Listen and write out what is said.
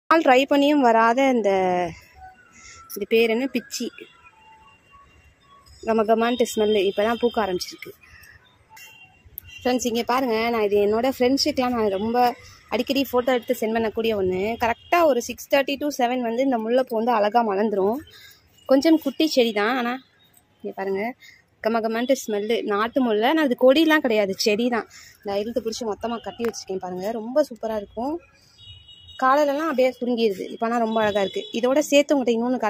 நாள் ட்ரை பண்ணியும் வராத இந்த இது பேர் என்ன பிச்சி கம கமான்ட்டு ஸ்மெல்லு இப்போ தான் பூக்க ஆரம்பிச்சிருக்கு ஃப்ரெண்ட்ஸ் இங்கே பாருங்கள் நான் இது என்னோட ஃப்ரெண்ட்ஸுக்கெலாம் நான் ரொம்ப அடிக்கடி ஃபோட்டோ எடுத்து சென்ட் பண்ணக்கூடிய ஒன்று கரெக்டாக ஒரு சிக்ஸ் தேர்ட்டி டு செவன் வந்து இந்த முல்லைப்பூ வந்து அழகாக மலர்ந்துரும் கொஞ்சம் குட்டி செடி தான் ஆனால் இங்கே பாருங்கள் கம கமான்ட்டு ஸ்மெல்லு நாட்டு முல்லை ஆனால் அது கொடிலாம் கிடையாது செடி தான் இந்த இழுத்து பிடிச்சி மொத்தமாக கட்டி வச்சுருக்கேன் பாருங்கள் ரொம்ப சூப்பராக இருக்கும் காலையிலலாம் அப்படியே சுருங்கிடுது இப்போனா ரொம்ப அழகாக இருக்குது இதோட சேர்த்து உங்கள்கிட்ட இன்னொன்று